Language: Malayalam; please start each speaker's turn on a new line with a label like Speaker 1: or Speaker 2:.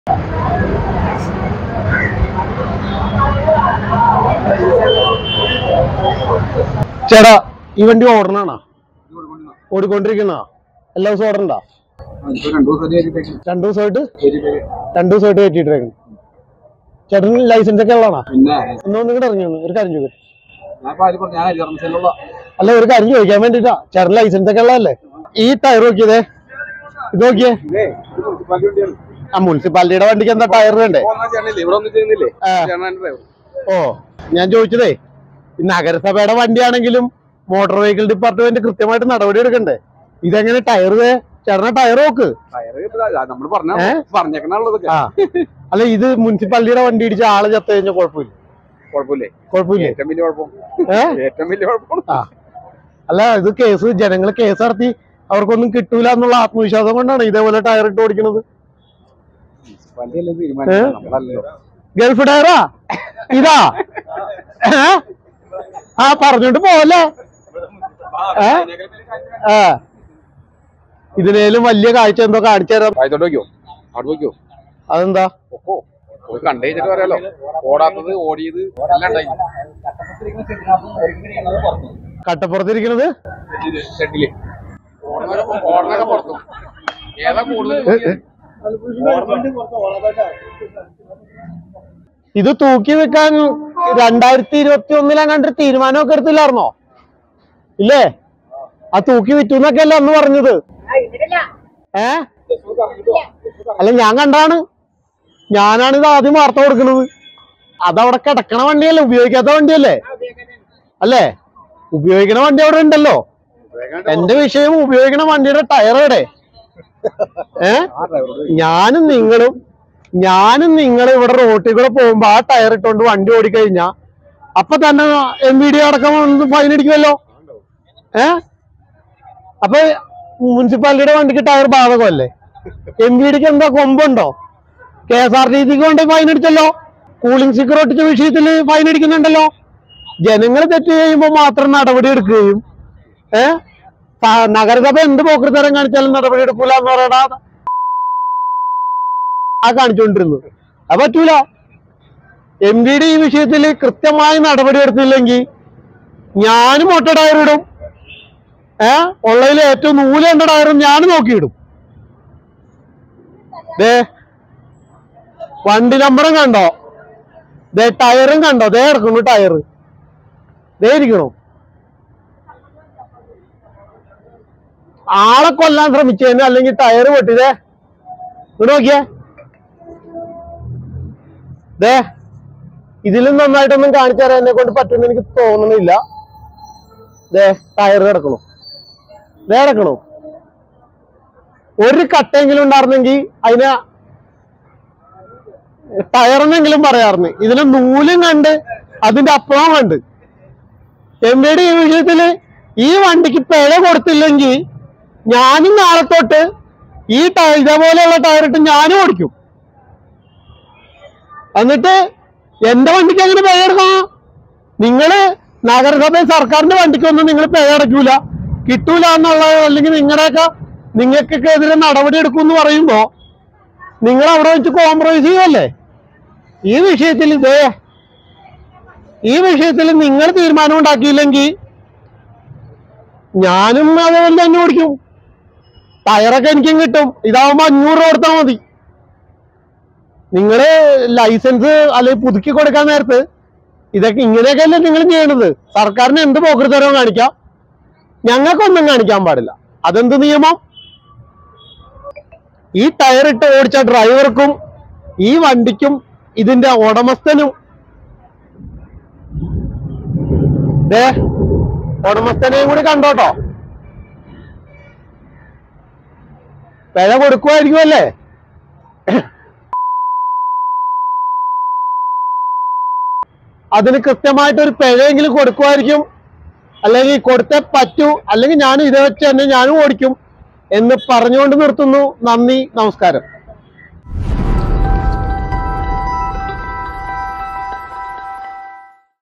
Speaker 1: ചേട്ടാ ഈ വണ്ടി ഓടണാണോ ഓടിക്കൊണ്ടിരിക്കണ എല്ലാ ദിവസവും ഓടണ്ട രണ്ടു ദിവസമായിട്ട് രണ്ടു ദിവസമായിട്ട് കയറ്റിയിട്ടേക്കണം ചേട്ടന് ലൈസൻസ് ഒക്കെ ഉള്ളതാണോ
Speaker 2: പിന്നെ
Speaker 1: ഒന്നും നിങ്ങളുടെ ഇറങ്ങി വന്നു ഒരു കാര്യം ചോദിക്കും
Speaker 2: ഞാൻ പാല് പറഞ്ഞു ഞാൻ ജർമ്മസിലുള്ള
Speaker 1: അല്ല ഒരു കാര്യം ചോദിക്കാൻ വേണ്ടിട്ടാ ചേട്ടൻ ലൈസൻസ് ഒക്കെ ഉള്ളതല്ലേ ഈ ടയർ നോക്കിയതേ ഇത് നോക്കിയേ ആ മുനിസിപ്പാലിറ്റിയുടെ വണ്ടിക്ക് എന്താ ടയർ വേണ്ടേ
Speaker 2: ഇവിടെ ഒന്നും ചെയ്യുന്നില്ലേ
Speaker 1: ആ.
Speaker 2: ചേട്ടനാണ് ഡ്രൈവർ
Speaker 1: ഓ ഞാൻ ചോദിച്ചതേ ഈ നഗരസഭയുടെ വണ്ടിയാണെങ്കിലും മോട്ടോർ വെഹിക്കിൾ ഡിപ്പാർട്ട്മെന്റ് കൃത്യമായിട്ട് നടപടി എടുക്കണ്ടേ ഇതെങ്ങനെ ടയർ ചേട്ടനെ ടയർ നോക്ക്
Speaker 2: നമ്മൾ പറഞ്ഞ
Speaker 1: ഏ?
Speaker 2: പറഞ്ഞേക്കണുള്ളതൊക്കെ
Speaker 1: ആ അല്ല ഇത് മുനിസിപ്പാലിറ്റിയുടെ വണ്ടി ഇടിച്ച ആള് ചത്ത കഴിഞ്ഞാൽ കുഴപ്പമില്ല
Speaker 2: കുഴപ്പമില്ലേ
Speaker 1: കുഴപ്പമില്ലേ
Speaker 2: ഏറ്റവും വലിയ കുഴപ്പം
Speaker 1: ഏ
Speaker 2: ഏറ്റവും വലിയ കുഴപ്പം
Speaker 1: ആ അല്ല ഇത് കേസ് ജനങ്ങൾ കേസ് നടത്തി അവർക്കൊന്നും കിട്ടൂല എന്നുള്ള ആത്മവിശ്വാസം കൊണ്ടാണ് ഇതേപോലെ ടയർ ഇട്ട് ഓടിക്കുന്നത്
Speaker 2: വണ്ടിയല്ലേ തീരുമാനിക്കുന്നത് നമ്മളല്ലല്ലോ
Speaker 1: ഗൾഫ് ടയറാ ഇതാ ഏ? ആ പറഞ്ഞോണ്ട് പോവല്ലേ ഏ? ആ ഇതിനേലും വലിയ കാഴ്ച എന്തോ കാണിച്ചു തരാം
Speaker 2: ആയതോട്ട് വയ്ക്കോ അവിടെ വയ്ക്കോ
Speaker 1: അതെന്താ
Speaker 2: ഒക്കോ പോയി കണ്ടു കഴിഞ്ഞിട്ട് പറയാലോ ഓടാത്തത് ഓടിയത് എല്ലാം ഉണ്ടായി
Speaker 1: കട്ടപ്പുറത്തിരിക്കണത്
Speaker 2: ഷെഡില് ഓടനൊക്കെ പുറത്തു ഏതാ കൂടുതൽ
Speaker 1: ഇത് തൂക്കി വെക്കാൻ രണ്ടായിരത്തി ഇരുപത്തി ഒന്നിലെങ്ങാണ്ട് ഒരു തീരുമാനമൊക്കെ എടുത്തില്ലായിരുന്നോ ഇല്ലേ ആ തൂക്കി വിറ്റു എന്നൊക്കെ അല്ലേ അന്ന് പറഞ്ഞത് ഏ അല്ല ഞാൻ കണ്ടാണ് ഞാനാണ് ഇത് ആദ്യം വാർത്ത കൊടുക്കുന്നത് അതവിടെ കിടക്കണ വണ്ടിയല്ലേ ഉപയോഗിക്കാത്ത വണ്ടിയല്ലേ അല്ലേ ഉപയോഗിക്കണ വണ്ടി അവിടെ ഉണ്ടല്ലോ എന്റെ വിഷയം ഉപയോഗിക്കണ വണ്ടിയുടെ ടയർ എവിടെ ഏ ഞാനും നിങ്ങളും ഞാനും നിങ്ങളും ഇവിടെ റോട്ടിൽ കൂടെ പോകുമ്പോ ആ ടയർ ഇട്ടുകൊണ്ട് വണ്ടി ഓടിക്കഴിഞ്ഞാ അപ്പൊ തന്നെ എം വി ഡി അടക്കം ഫൈൻ അടിക്കുമല്ലോ ഏ അപ്പൊ മുനിസിപ്പാലിറ്റിയുടെ വണ്ടിക്ക് ടയർ ബാധകമല്ലേ എം വി ഡിക്ക് എന്താ കൊമ്പുണ്ടോ കെ എസ് ആർ ടി സിക്ക് കൊണ്ട് ഫൈൻ അടിച്ചല്ലോ കൂളിംഗ് സ്റ്റിക്കർ ഒട്ടിച്ച വിഷയത്തിൽ ഫൈൻ അടിക്കുന്നുണ്ടല്ലോ ജനങ്ങൾ തെറ്റ് ചെയ്യുമ്പോൾ മാത്രം നടപടി എടുക്കുകയും ഏ സ- നഗരസഭ എന്ത് പോക്കൃത്തരം കാണിച്ചാലും നടപടി എടുക്കൂല എന്ന് പറയണ ആ കാണിച്ചുകൊണ്ടിരുന്നത് അത് പറ്റൂല എം വി ഡി ഈ വിഷയത്തിൽ കൃത്യമായി നടപടി എടുത്തില്ലെങ്കിൽ ഞാനും ഒറ്റ ടയറിടും ഏ ഉള്ളതിൽ ഏറ്റവും നൂലേണ്ട ടയറും ഞാൻ നോക്കിയിടും ദേ വണ്ടി നമ്പറും കണ്ടോ ദേ ടയറും കണ്ടോ ദേ ഇറക്കുന്നു ടയർ ദേ ഇരിക്കണോ ആളെ കൊല്ലാൻ ശ്രമിച്ചതിന് അല്ലെങ്കിൽ ടയർ പൊട്ടിയതേ ഇവിടെ നോക്കിയേ ദേ ഇതിലും നന്നായിട്ടൊന്നും കാണിച്ചു തരാൻ എന്നെ കൊണ്ട് പറ്റുമെന്ന് എനിക്ക് തോന്നുന്നില്ല ദേ ടയർ കിടക്കണു ദേ കിടക്കണു ഒരു കട്ടെങ്കിലും ഉണ്ടായിരുന്നെങ്കിൽ അതിന് ടയറെന്നെങ്കിലും പറയാറുണ്ട് ഇതിന് നൂലും കണ്ട് അതിന്റെ അപ്പുറം കണ്ട് എം വി ഡി ഈ വിഷയത്തില് ഈ വണ്ടിക്ക് പിഴ കൊടുത്തില്ലെങ്കിൽ ഞാനും നാളെ തൊട്ട് ഈ ടയർ ഇതേപോലെയുള്ള ടയർ ഇട്ട് ഞാനും ഓടിക്കും എന്നിട്ട് എന്റെ വണ്ടിക്ക് എങ്ങനെ പിഴ എടുക്കണം നിങ്ങള് നഗരസഭ സർക്കാരിന്റെ വണ്ടിക്കൊന്നും നിങ്ങൾ പിഴ അടയ്ക്കൂല കിട്ടൂല എന്നുള്ള അല്ലെങ്കിൽ നിങ്ങളുടെയൊക്കെ നിങ്ങൾക്കൊക്കെ എതിരെ നടപടി എടുക്കും എന്ന് പറയുമ്പോ നിങ്ങൾ അവിടെ വെച്ച് കോംപ്രമൈസ് ചെയ്യുമല്ലേ ഈ വിഷയത്തിൽ ഇതേ ഈ വിഷയത്തിൽ നിങ്ങൾ തീരുമാനം ഉണ്ടാക്കിയില്ലെങ്കിൽ ഞാനും അതേപോലെ തന്നെ ഓടിക്കും ടയറൊക്കെ എനിക്കും കിട്ടും ഇതാവുമ്പോ അഞ്ഞൂറ് രൂപ കൊടുത്താൽ മതി നിങ്ങള് ലൈസൻസ് അല്ലെങ്കിൽ പുതുക്കി കൊടുക്കാൻ നേരത്ത് ഇതൊക്കെ ഇങ്ങനെയൊക്കെയല്ലേ നിങ്ങൾ ചെയ്യണത് സർക്കാരിന് എന്ത് പോക്കൃത്തരവും കാണിക്കാം ഞങ്ങൾക്കൊന്നും കാണിക്കാൻ പാടില്ല അതെന്ത് നിയമം ഈ ടയർ ഇട്ട് ഓടിച്ച ഡ്രൈവർക്കും ഈ വണ്ടിക്കും ഇതിന്റെ ഉടമസ്ഥനും ദേ ഉടമസ്ഥനെയും കൂടി കണ്ടോട്ടോ പിഴ കൊടുക്കുമായിരിക്കുമല്ലേ അതിന് കൃത്യമായിട്ട് ഒരു പിഴയെങ്കിലും കൊടുക്കുമായിരിക്കും അല്ലെങ്കിൽ കൊടുത്തേ പറ്റൂ അല്ലെങ്കിൽ ഞാൻ ഇതേ വെച്ച് തന്നെ ഞാനും ഓടിക്കും എന്ന് പറഞ്ഞുകൊണ്ട് നിർത്തുന്നു നന്ദി നമസ്കാരം